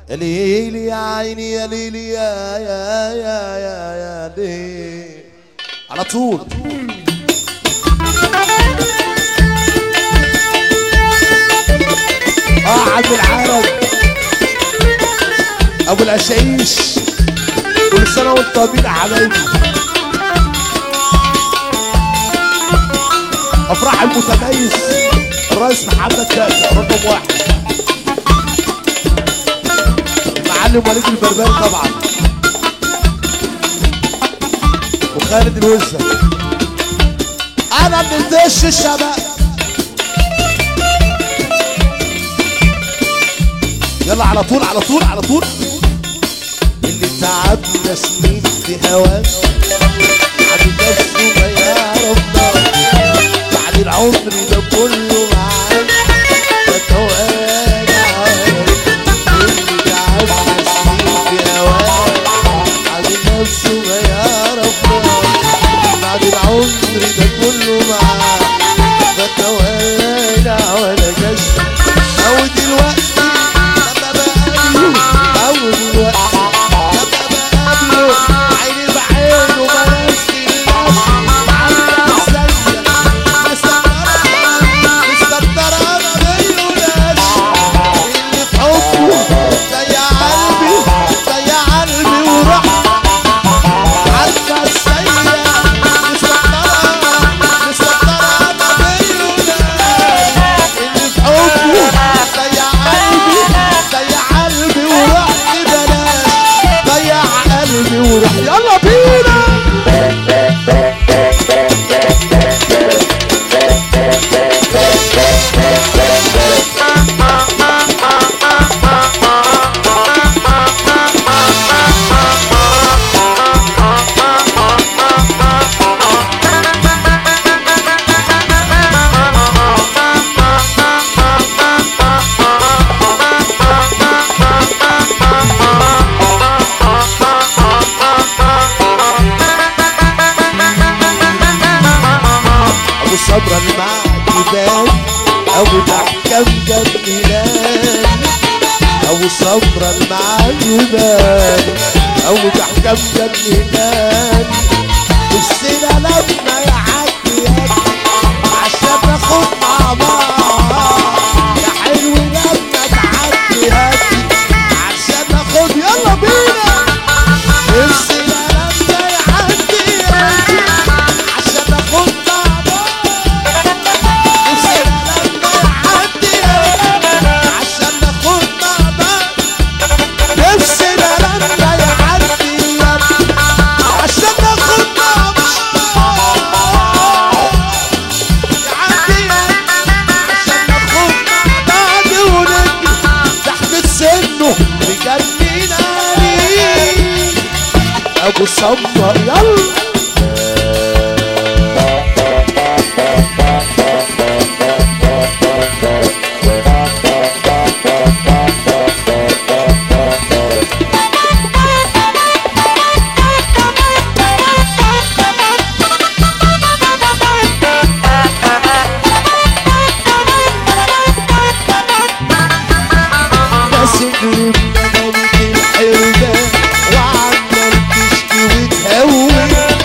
يا ليلي يا عيني يا ليلي يا يا يا يا يا ليل على طول اه عم العرب ابو العشايش كل سنه وانت طيبين يا حبايبي افراح المتميز الرئيس محمد كاكا رقم واحد المعلم وليد البربري طبعا وخالد الوزة انا من دش الشباب يلا على طول على طول على طول اللي تعبنا سنين في هواك عن نفسه ما يعرفنا بعد العمر ده كله معاك بتوالى اللي تعبنا سنين في هواك عن نفسه ما يعرفنا بعد العمر ده كله معاك بتوالى ولا جشع او دلوقتي لما بقابله او دلوقتي لما بقابله عيني بعينه بلاش الناس عامله زيك مستكتره مستكتره ما بيقولهاش اللي في حبه ضيع قلبي ضيع قلبي وراح عارفه السيئه مستكتره مستكتره ما بيقولهاش اللي في حبه ضيع قلبي ضيع قلبي وراح بلاش ضيع قلبي وراح يلا بينا ابو صبر المعدي بان ابو تحكم جنان ابو صبر المعدي بان ابو تحكم جنان السنة لما يعدي يدي عشان ناخد مع بعض يا حلو لما تعدي هدي عشان ناخد يلا بينا السنة لما يعدي يدي عشان ناخد مع بعض السنة لما يعدي يدي عشان ناخد مع بعض نفسنا لما يعدي يدي عشان ناخد مع بعض يعدي يدي عشان ناخد مع بعض ونجري تحت سنه مجننا ليه ابو صبر يلا ناس قلوبنا ملك الحربة وعمال تشكي وتهون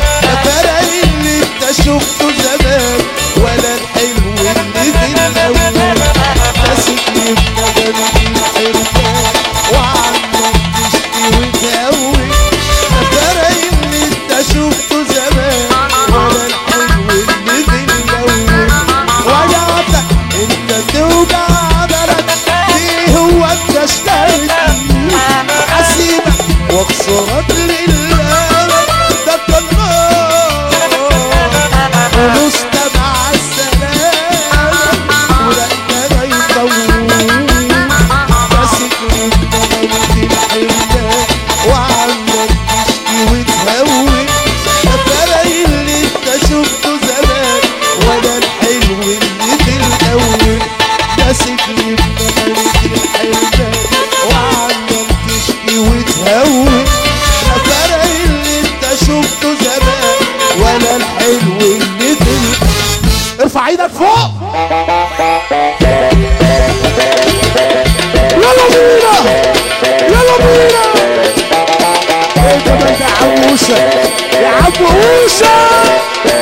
اوشا يا عم اوشا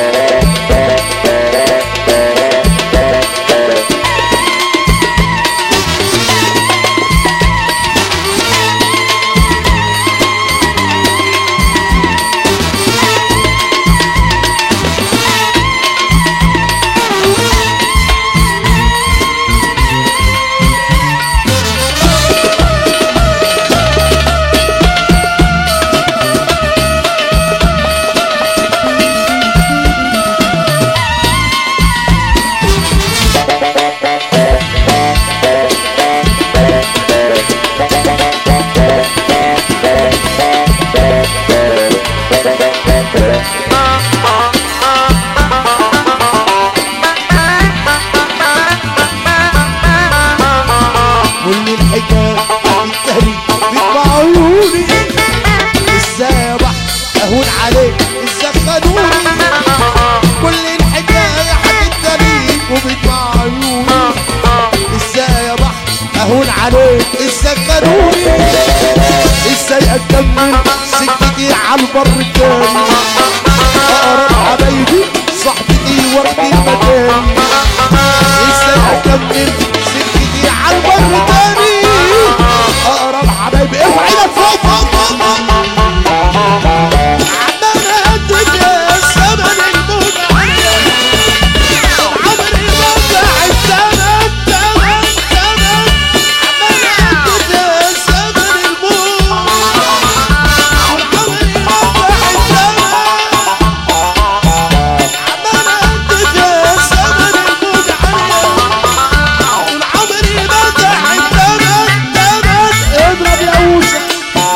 كل الحكاية هتنتهي بيك عيوني ازاي يا بحر اهون عليك ازاي خدوني كل الحكاية هتنتهي وبيك عيوني ازاي يا بحر اهون عليك ازاي خدوني ازاي اكمل سكتي على البر التاني اقرب حبايبي صاحبتي واخدين مكاني ازاي اكمل سكتي على البر تاني اقرب حبايبي ارفع ايدك فوق فوق فوق فوق عمال اهدد يا زمن الموت عمري ما ضاع الزمن زمن زمن عمال اهدد يا زمن الموت عمري ما ضاع الزمن عمال اهدد يا زمن الموت طول عمري ما ضاع الزمن زمن اضرب يا اوسع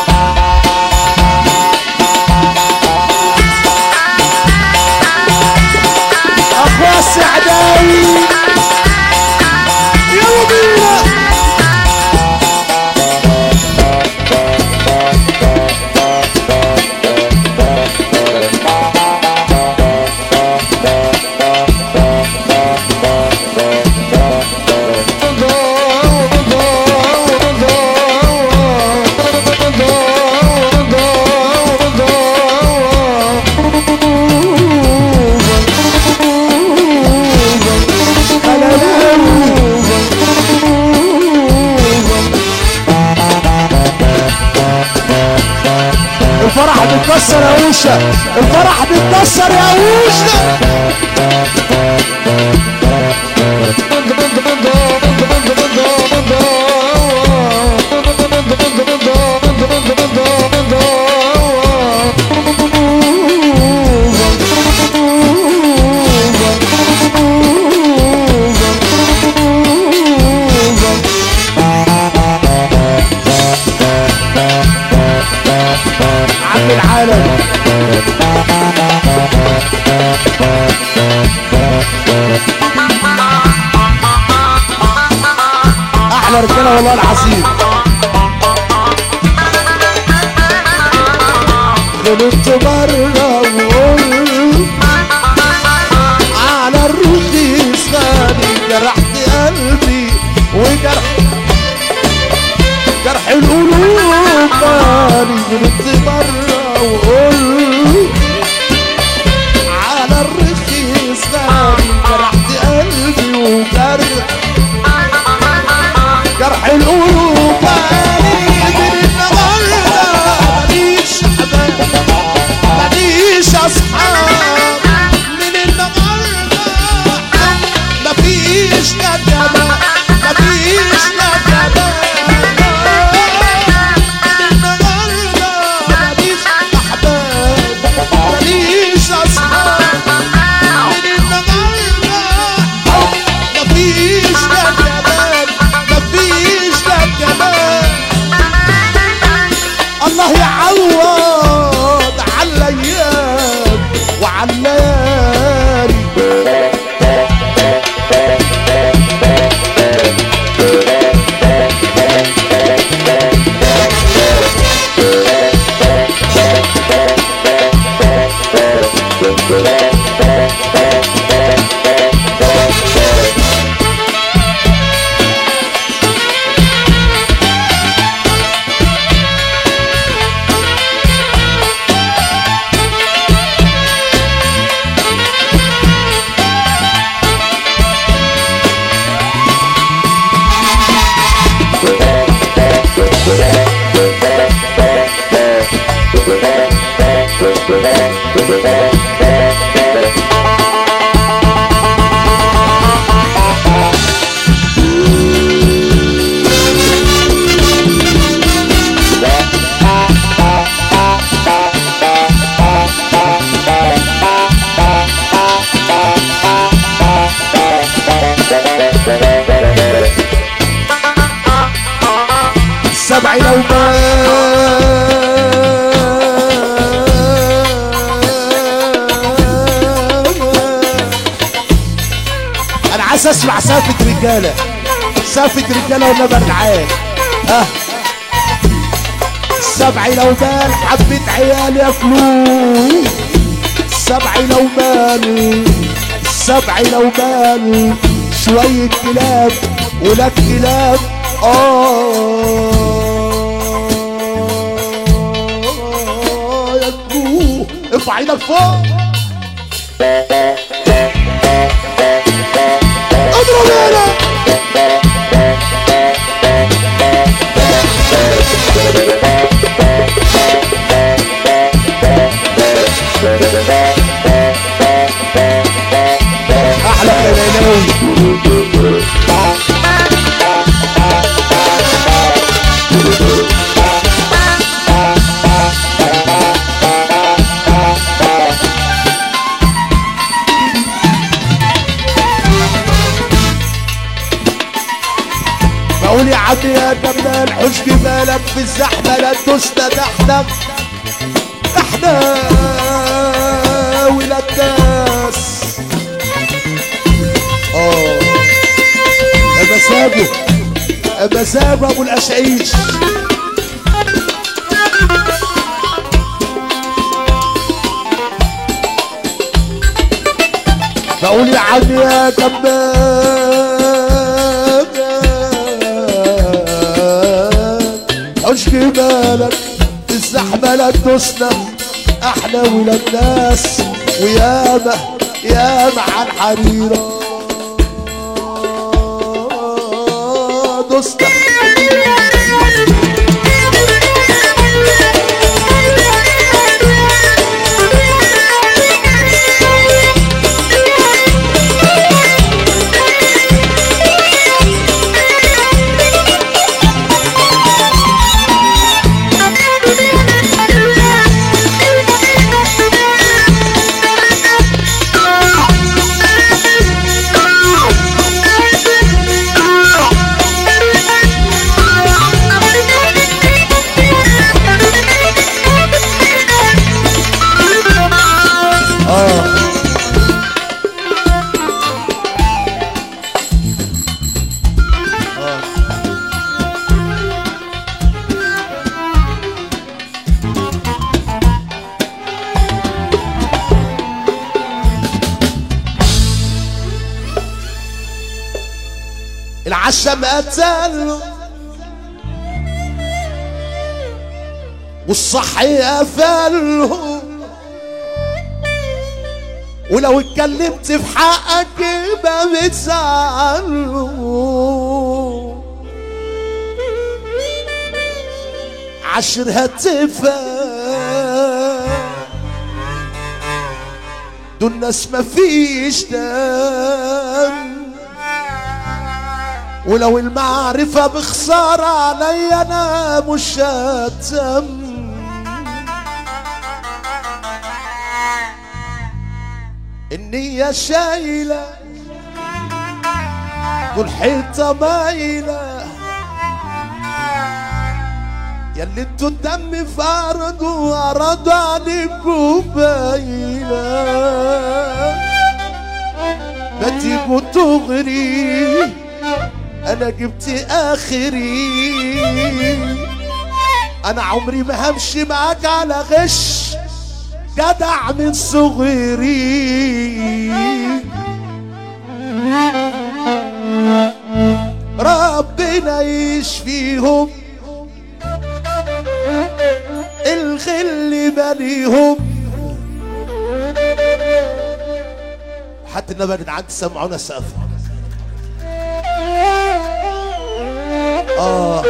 اخويا السعداوي يلا بينا الفرح بيتكسر يا وشة الفرح بيتكسر يا وشة عم العالم احلى رجاله والله العظيم غلطت مرة وقلت على الرخيص غالي جرحت قلبي وجرح جرح القلوب غالي غلطت مرة وقلت على الرخيص غالي جرحت قلبي وجرح جرح القلوب غالي من النهارده ماليش حبايب ماليش اصحاب من النهارده مفيش ندمة مفيش ندمة من النهارده انا عايز اسمع سافة رجالة سافة رجالة ولا برعان ها السبع لو مال حبة عيال ياكلوه السبع لو مال السبع لو مال شوية كلاب ولاد كلاب اه ياكلوه ارفع ايدك فوق اضرب هنا احلى كلامي بقول يا عم يا جمال حش جمالك في الزحمة لا تسند احنا احنا ولاد ناس اه مزاجه مزاجه ابو الاشعيش بقول يا عم يا جمال حش جمالك الزحمة لا تسلم احنا ولاد ناس وياما ياما على الحريرة دوسنا اه العشم قتل والصحي قفله ولو اتكلمت في حقك يبقى بتزعله عشر هتفا دول ناس مفيش دم ولو المعرفة بخسارة عليا أنا مش هتم النية شايلة والحيطة مايلة ياللي انتوا الدم في أرضه أرادوا عليكم باينة ما تيجوا تغري أنا جبت آخري أنا عمري ما همشي معاك على غش جدع من صغري ربنا يشفيهم الغل ماليهم حتى النبي يا جدعان تسمعونا السقف اه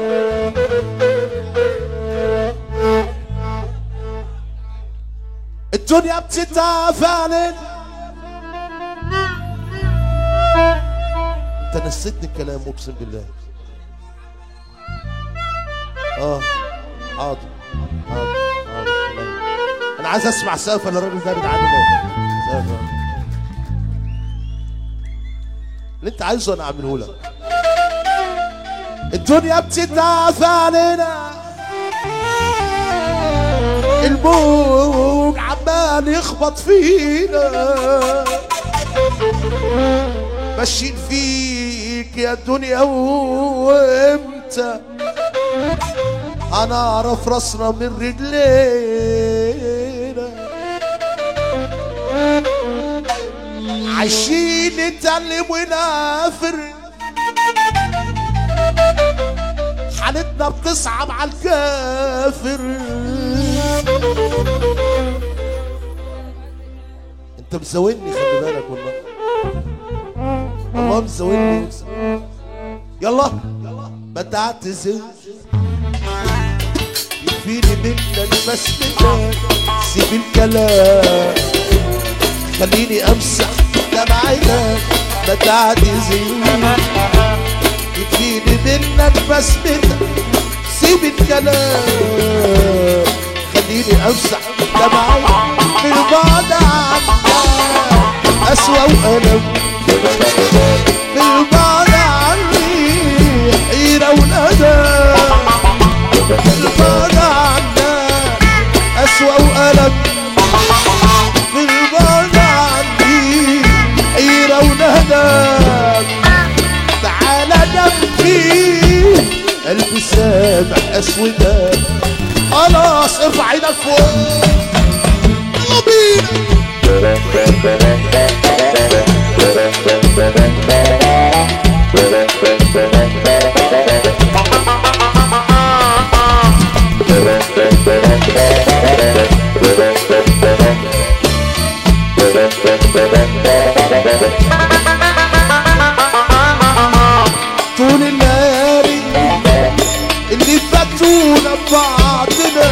الدنيا بتتعب علينا انت نسيتني الكلام اقسم بالله اه حاضر حاضر حاضر سلام. انا عايز اسمع سقف الراجل ده بيتعامل سقف اللي انت عايزه انا اعمله لك الدنيا بتتعب علينا الموج عمال يخبط فينا ماشيين فيك يا دنيا وامتى هنعرف راسنا من رجلينا عايشين نتعلم ونافر حالتنا بتصعب على الكافر انت مزودني خلي بالك والله والله مزودني يلا ما تعتذر يكفيني منك بس منك سيب الكلام خليني امسح دمعتك ما تعتذر يكفيني منك بس منك سيب الكلام خليني امسح دمعتك في البعد عنك اسوأ وألم في البعد عني حيرة وندم في البعد عنك أسوأ وألم في البعد عني حيرة وندم تعالى جنبي قلبي سامع أسودك خلاص ارفع ايدك فوق يلا بينا طول الليالي اللي فاتونا ببعضنا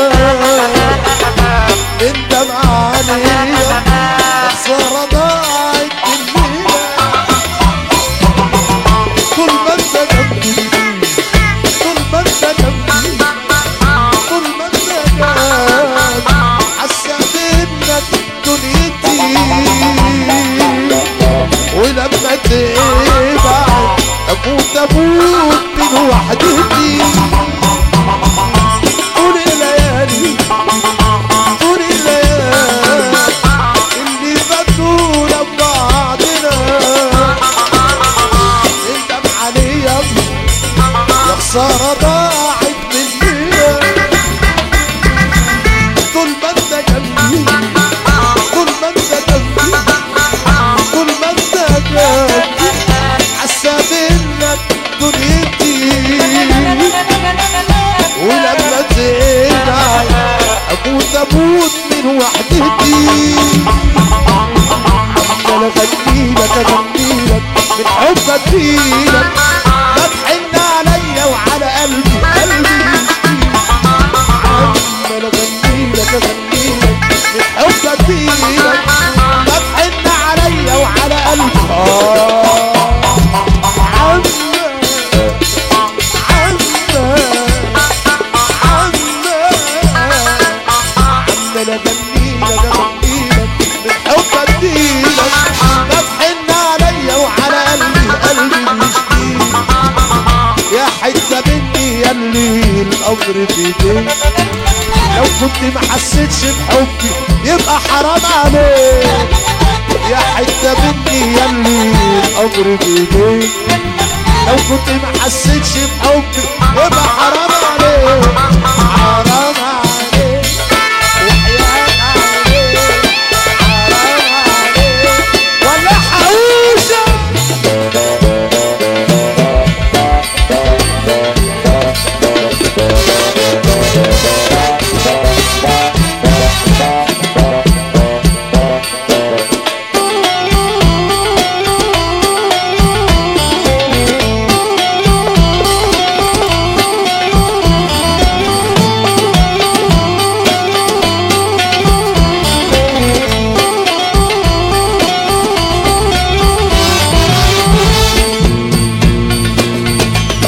ندم عليها خسارة ضاعت مننا طول ما انت جنبي طول ما انت جنبي طول ما انت جنبي حسيت انك دنيتي ولما تبعد اموت اموت من وحدتي طول الليالي طول الليالي اللي فاتونا ببعضنا ندم عليا يا خسارة ضاعت مننا طول ما انت جنبي طول ما انت جنبي طول ما انت جنبي حسيت انك دنيتي ولما تبعد اموت اموت من وحدتي عمال اغني لك اغني لك من حبك فيلك ما تحن عليا وعلى قلبي قلبي مسكين عمال اغني لك اغني لك من حبك فيلك ما تحن عليا وعلى قلبي آه عمال عمال اغني لك اغني لك من حب اديلك ما تحن عليا وعلى قلبي قلبي مسكين يا حته مني يا اللي الامر في ايديك لو كنت ما حسيتش بحبي يبقى حرام عليك يا حته مني يا اللي الامر في ايديك لو كنت ما حسيتش بحبي يبقى حرام عليك